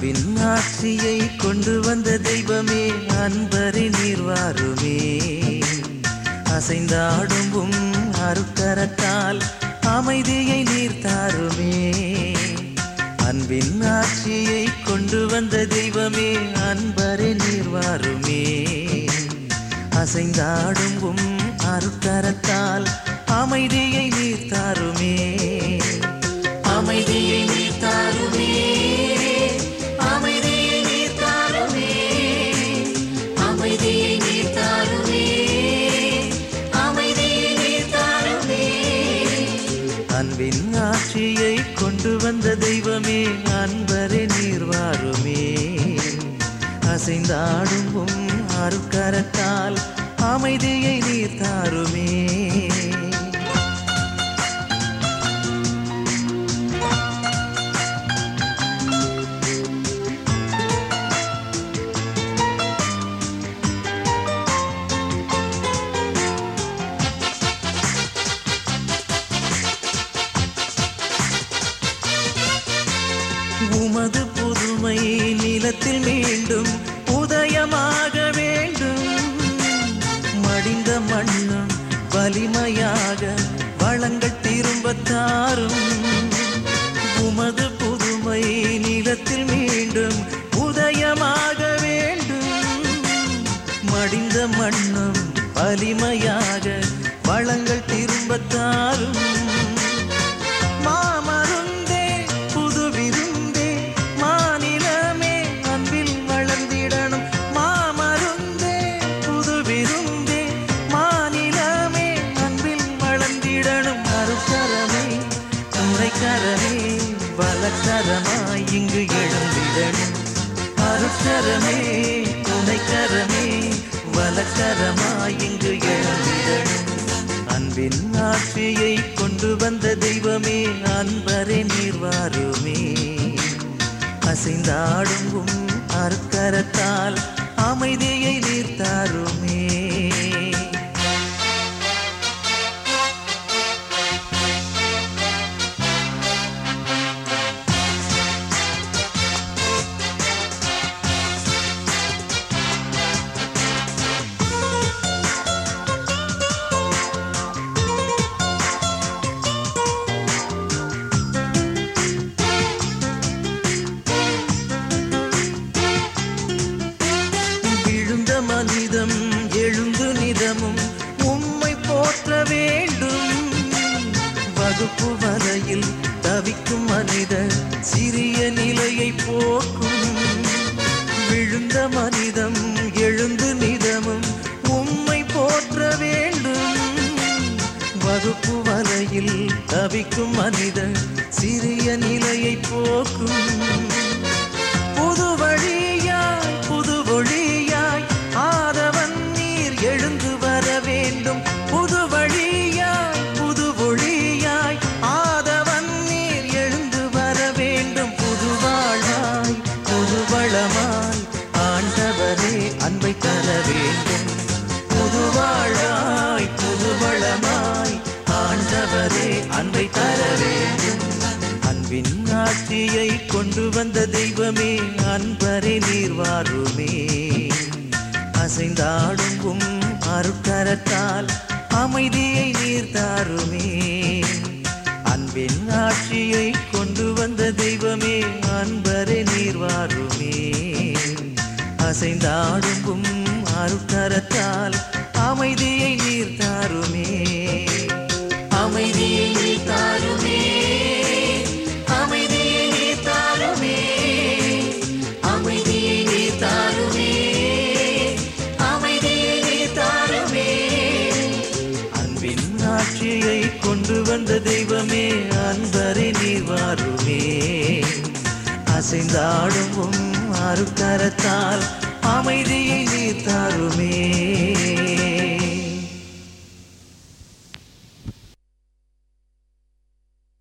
அன்பின் ஆட்சியை கொண்டு வந்த தெய்வமே அன்பரை நீர் வாருமே அசைந்தாடும் அருக்கரத்தால் அமைதியை நீர் தாருமே அன்பின் ஆட்சியை கொண்டு வந்த தெய்வமே அன்பரை நீர் வாருமே அசைந்தாடும் அருக்கரத்தால் அமைதியை நீர் தாருமே அமைதியை நீர் தாருமே அமைதியை நீர் தாருமே அமைதியை நீர் தாருமே அமைதியை நீர் தாருமே அன்பின் ஆட்சியை கொண்டு வந்த தெய்வமே அன்பரே நீர் வாருமே அசைந்தாடும் அருக்கரத்தால் அமைதியை நீர் தாருமே உமது புதுமை நிலத்தில் மீண்டும் உதயமாக வேண்டும் மடிந்த மண்ணும் வலிமையாக வளங்கள் திரும்பத் தாரும் உமது புதுமை நிலத்தில் மீண்டும் உதயமாக வேண்டும் மடிந்த மண்ணும் வலிமையாக வளங்கள் திரும்பத் தாரும் மாமருந்தே புது விருந்தே மாநிலமே அன்பில் வளர்ந்திடணும் மாமருந்தே புது விருந்தே மாநிலமே அன்பில் வளர்ந்திடணும் அருக்கரமே துணைக்கரமே வலக்கரமாய் இங்கு எழுந்திடணும் அருக்கரமே துணைக்கரமே வலக்கரமாய் இங்கு எழுந்திடணும் அன்பின் ஆட்சியை கொண்டு வந்த தெய்வமே அன்பரே நீர் வாருமே அசைந்தாடும் அற்கரத்தால் அமைதியை நீர் தாருமே விழுந்த மனிதம் எழுந்து நிதமும் உம்மை போற்ற வேண்டும் வகுப்பு வரையில் தவிக்கும் மனிதர் சிறிய நிலையை போக்கும் விழுந்த மனிதம் எழுந்து நிதமும் உம்மை போற்ற வேண்டும் வகுப்பு வலையில் தவிக்கும் மனிதர் சிறிய நிலையை போக்கும் புது வழியாய் புது ஒளியாய் ஆதவன் நீர் எழுந்து வர வேண்டும் புது வழியாய் புது ஒளியாய் ஆதவன் நீர் எழுந்து வர வேண்டும் புது வாழ்வாய் புது வளமாய் ஆண்டவரே அன்பை தர வேண்டும் புது வாழ்வாய் புது வளமாய் ஆண்டவரே அன்பை தர வேண்டும் அன்பின் ஆட்சியை கொண்டு வந்த தெய்வமே அன்பரே நீர் வாருமே அசைந்தாடும் அருக்கரத்தால் அமைதியை நீர் தாருமே அன்பின் ஆட்சியை கொண்டு வந்த தெய்வமே அன்பரே நீர் வாருமே அசைந்தாடும் அருக்கரத்தால் அமைதியை நீர் தாருமே அமைதியை நீர் தாருமே அமைதியை நீர் தாருமே அமைதியை நீர் தாருமே அமைதியை நீர் தாருமே அன்பின் ஆட்சியை கொண்டு வந்த தெய்வமே அன்பரே நீர் வாருமே அசைந்தாடும் அருக்கரத்தால் அமைதியை நீர் தாருமே